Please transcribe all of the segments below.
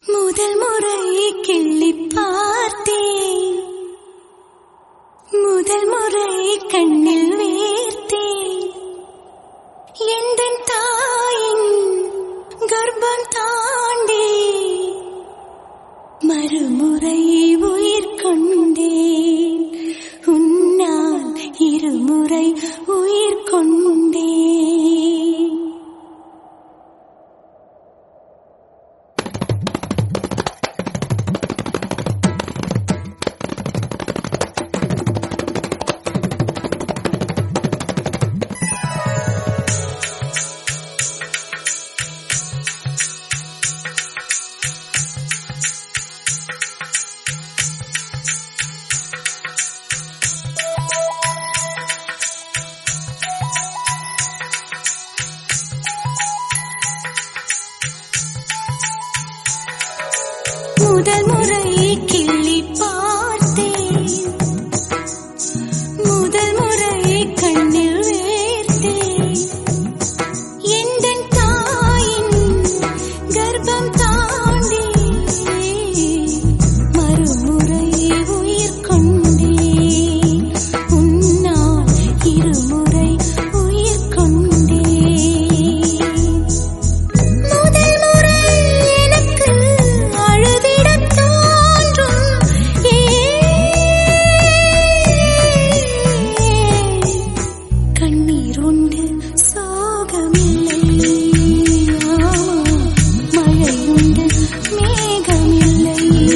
முதல் முறை கிள்ளி பார்த்தேன் முதல் முறை கண்ணில் வேர்த்தேன் எந்த தாயின் கர்ப்பம் தாண்டி மறுமுறை உயிர் கொண்டேன் உன்னால் இருமுறை உயிர் கொண்டேன் முதல் முறை கிள்ளி பார்த்தேன் முதல் முறை கண்ணில் வேர்த்தேன் எந்தன் தாயின் கர்ப்பம் தாண்டி மறுமுறை உயிர் கொண்டேன் உன்னால் இருமுறை உயிர் கொண்டேன் முதல் முறை எனக்கு அழுதிடத் தோன்றும் ஏன் கண்ணீர் உண்டு சோகமில்லை ஆமா, மழை உண்டு மேகமில்லை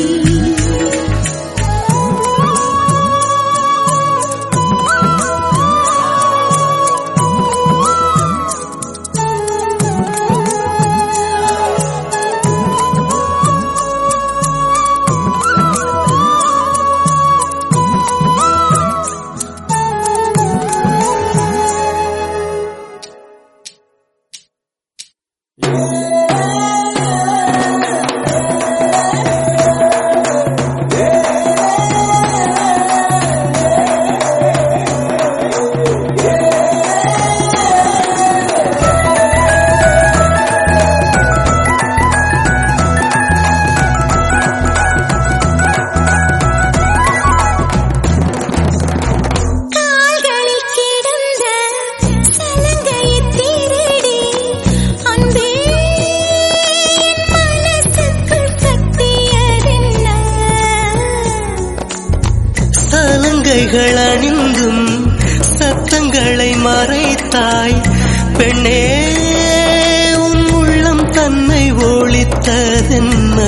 கால்களில் கிடந்த சலங்கையைத் திருடி அன்பே என் மனசுக்குள் கட்டியதென்ன சலங்கைகள் அணிந்தும் சத்தங்களை மறைத்தாய் பெண்ணே உன் உள்ளம் தன்னை ஒழித்ததென்ன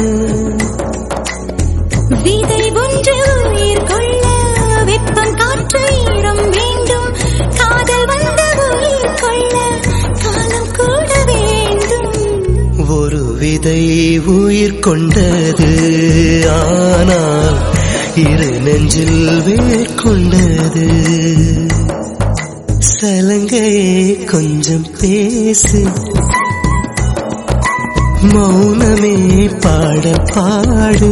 விதை ஒன்று உயிர் கொள்ள வெப்பம் காற்று ஈரம் வேண்டும் காதல் வந்த உயிர் கொள்ள காலம் கூட வேண்டும் ஒரு விதை உயிர் கொண்டது ஆனால் இரு நெஞ்சில் வேர் கொண்டது சலங்கையே கொஞ்சம் பேசு மௌனமே பாட பாடு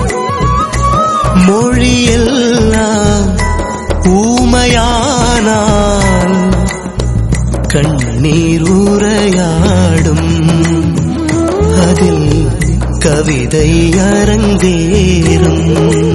மொழியெல்லாம் ஊமையானால் கண்ணீர் உரையாடும் அதில் கவிதை அரங்கேறும்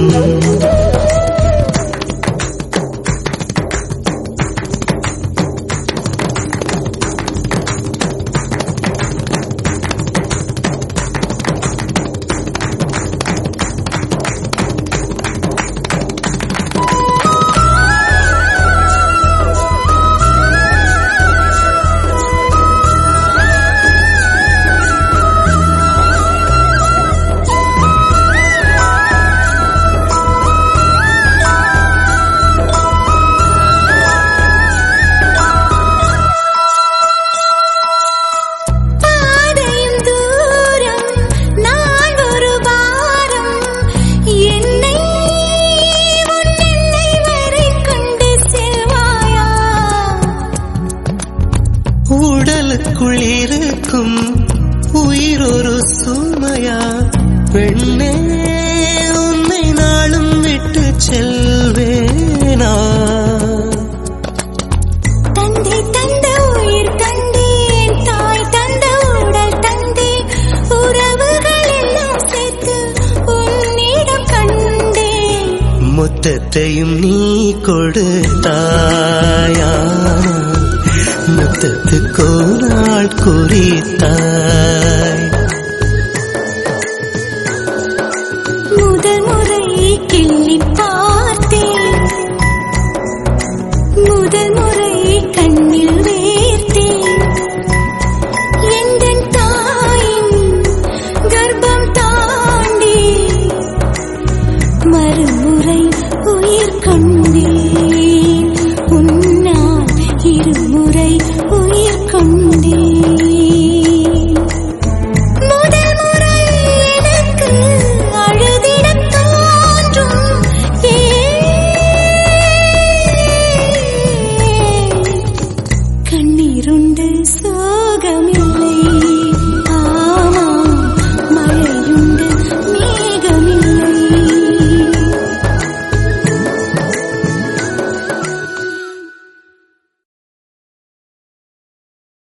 பாதையும் தூரம் நான் ஒரு பாரம் என்னை உன் எல்லை வரை கொண்டு செல்வாயா உடலுக்குள் இருக்கும் உயிர் ஒரு சுமையா பெண்ணே உன்னை நாளும் விட்டு செல்வேனா தந்தை தந்த உயிர் தந்தேன் தாய் தந்த உடல் தந்தேன் உறவுகள் எல்லாம் மொத்தத்தையும் நீ கொடுத்தாயா முத்தத்துக்கு நாள் குறித்தாய்